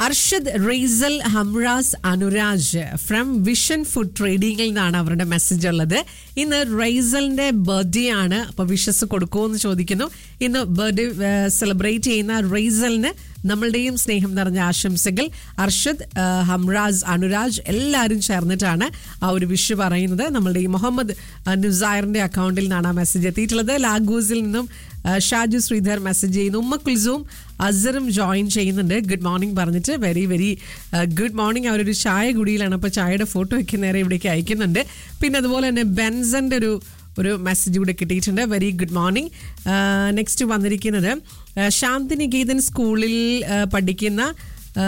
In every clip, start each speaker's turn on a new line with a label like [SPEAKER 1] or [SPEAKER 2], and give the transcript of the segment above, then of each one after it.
[SPEAKER 1] Arshad Raisal Hamraz Anuraj from vision food ട്രേഡിംഗിൽ നിന്നാണ് അവരുടെ മെസ്സേജ് ഉള്ളത് ഇന്ന് റെയ്സലിന്റെ ബർത്ത്ഡേ ആണ് അപ്പൊ വിഷസ് കൊടുക്കുമോ എന്ന് ചോദിക്കുന്നു ഇന്ന് ബർത്ത്ഡേ സെലിബ്രേറ്റ് ചെയ്യുന്ന റെയ്സലിന് നമ്മളുടെയും സ്നേഹം നിറഞ്ഞ ആശംസകൾ അർഷദ് ആ, ഹംറാസ് അനുരാജ് എല്ലാവരും ചേർന്നിട്ടാണ് ആ ഒരു വിഷ് പറയുന്നത് നമ്മളുടെ ഈ മുഹമ്മദ് ആ, നുസൈറിന്റെ അക്കൗണ്ടിൽ നിന്നാണ് ആ മെസ്സേജ് എത്തിയിട്ടുള്ളത് ലാഗൂസിൽ നിന്നും ആ, ഷാജു ശ്രീധർ മെസ്സേജ് ചെയ്യുന്നു ഉമ്മ കുൽസും അസറും ജോയിൻ ചെയ്യുന്നുണ്ട് ഗുഡ് മോർണിംഗ് പറഞ്ഞിട്ട് വെരി വെരി ഗുഡ് മോർണിംഗ് അവരൊരു ചായ കുടിയിലാണ് അപ്പോൾ ചായയുടെ ഫോട്ടോ ഒക്കെ നേരെ ഇവിടേക്ക് അയക്കുന്നുണ്ട് പിന്നെ അതുപോലെ തന്നെ ബെൻസന്റെ ഒരു ഒരു മെസ്സേജ് കൂടെ കിട്ടിയിട്ടുണ്ട് വെരി ഗുഡ് മോർണിംഗ് നെക്സ്റ്റ് വന്നിരിക്കുന്നത് ആ, ശാന്തിനികേതൻ സ്കൂളിൽ ആ, പഠിക്കുന്ന ആ,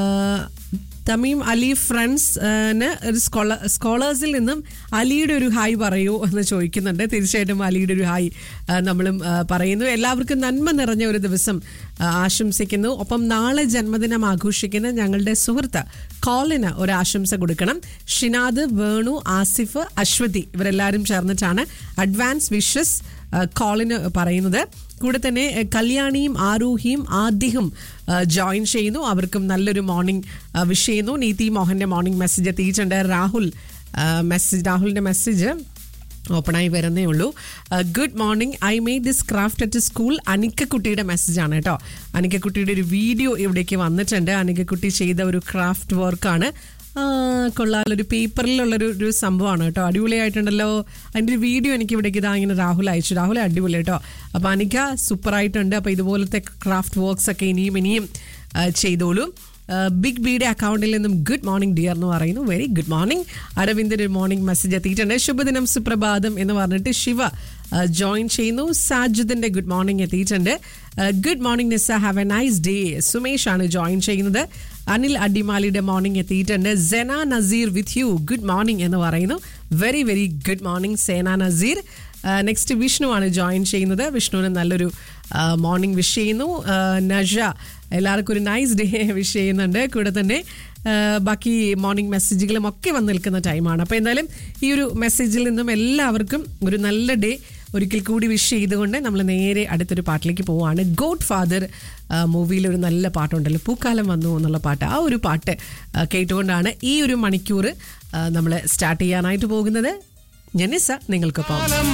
[SPEAKER 1] തമീം അലി ഫ്രണ്ട്സ് ന് ഒരു സ്കോള സ്കോളേഴ്സിൽ നിന്നും അലിയുടെ ഒരു ഹായ് പറയൂ എന്ന് ചോദിക്കുന്നുണ്ട് തീർച്ചയായിട്ടും അലിയുടെ ഒരു ഹായ് ആ, നമ്മളും ആ, പറയുന്നു എല്ലാവർക്കും നന്മ നിറഞ്ഞ ഒരു ദിവസം ആ, ആശംസിക്കുന്നു ഒപ്പം നാളെ ജന്മദിനം ആഘോഷിക്കുന്ന ഞങ്ങളുടെ സുഹൃത്ത് കോളിന് ഒരു ആശംസ കൊടുക്കണം ഷിനാദ് വേണു ആസിഫ് അശ്വതി ഇവരെല്ലാവരും ചേർന്നിട്ടാണ് അഡ്വാൻസ് വിഷസ് കോളിന് പറയുന്നത് കൂടെ തന്നെ ആ, കല്യാണിയും ആരൂഹിയും ആദ്യവും ജോയിൻ ചെയ്യുന്നു അവർക്കും നല്ലൊരു മോർണിംഗ് വിഷ് ചെയ്യുന്നു നീതി മോഹന്റെ മോർണിംഗ് മെസ്സേജ് എത്തിയിട്ടുണ്ട് രാഹുൽ മെസ്സേജ് രാഹുലിന്റെ മെസ്സേജ് ഓപ്പണായി വരുന്നേ ഉള്ളൂ good morning I made this craft at school അനിക്കക്കുട്ടിയുടെ മെസ്സേജാണ് കേട്ടോ അനിക്കക്കുട്ടിയുടെ ഒരു വീഡിയോ ഇവിടേക്ക് വന്നിട്ടുണ്ട് അനിക്കക്കുട്ടി ചെയ്ത ഒരു ക്രാഫ്റ്റ് വർക്കാണ് കൊള്ളാലൊരു ഒരു പേപ്പറിലുള്ളൊരു ഒരു സംഭവമാണ് കേട്ടോ അടിപൊളിയായിട്ടുണ്ടല്ലോ അതിൻ്റെ ഒരു വീഡിയോ എനിക്ക് ഇവിടേക്ക് ഇതാ ഇങ്ങനെ രാഹുൽ അയച്ചു രാഹുൽ അടിപൊളി കേട്ടോ അപ്പോൾ അനിക സൂപ്പറായിട്ടുണ്ട് അപ്പോൾ ഇതുപോലത്തെ ക്രാഫ്റ്റ് വർക്ക്സ് ഒക്കെ ഇനിയും ഇനിയും ആ, ചെയ്തോളൂ ബിഗ് ബിയുടെ അക്കൗണ്ടിൽ നിന്നും ഗുഡ് മോർണിംഗ് ഡിയർ എന്ന് പറയുന്നു വെരി ഗുഡ് മോർണിംഗ് അരവിന്ദൻ്റെ ഒരു മോർണിംഗ് മെസ്സേജ് എത്തിയിട്ടുണ്ട് ശുഭദിനം സുപ്രഭാതം എന്ന് പറഞ്ഞിട്ട് ശിവ ജോയിൻ ചെയ്യുന്നു സാജിദിന്റെ ഗുഡ് മോർണിംഗ് എത്തിയിട്ടുണ്ട് good morning Nisa have a nice day Sumesh ആണ് ജോയിൻ ചെയ്യുന്നത് അനിൽ അടിമാലിയുടെ മോർണിംഗ് എത്തിയിട്ടുണ്ട് Sena Nazeer with you good morning എന്ന് പറയുന്നു വെരി വെരി ഗുഡ് മോർണിംഗ് സേന നസീർ നെക്സ്റ്റ് വിഷ്ണു ആണ് ജോയിൻ ചെയ്യുന്നത് വിഷ്ണുവിന് നല്ലൊരു മോർണിംഗ് വിഷ് ചെയ്യുന്നു ആ, നജ എല്ലാവർക്കും ഒരു നൈസ് ഡേ വിഷ് ചെയ്യുന്നുണ്ട് കൂടെ തന്നെ ആ, ബാക്കി മോർണിംഗ് മെസ്സേജുകളും ഒക്കെ വന്ന് നിൽക്കുന്ന ടൈമാണ് അപ്പോൾ എന്തായാലും ഈ ഒരു മെസ്സേജിൽ നിന്നും എല്ലാവർക്കും ഒരു നല്ല ഡേ ഒരിക്കൽ കൂടി വിഷ് ചെയ്തുകൊണ്ട് നമ്മൾ നേരെ അടുത്തൊരു പാട്ടിലേക്ക് പോവുകയാണ് ഗോഡ് ഫാദർ മൂവിയിൽ ഒരു നല്ല പാട്ടുണ്ടല്ലോ പൂക്കാലം വന്നു എന്നുള്ള പാട്ട് ആ ഒരു പാട്ട് ആ, കേട്ടുകൊണ്ടാണ് ഈ ഒരു മണിക്കൂർ നമ്മൾ സ്റ്റാർട്ട് ചെയ്യാനായിട്ട് പോകുന്നത് ജനിസ നിങ്ങൾക്കൊപ്പം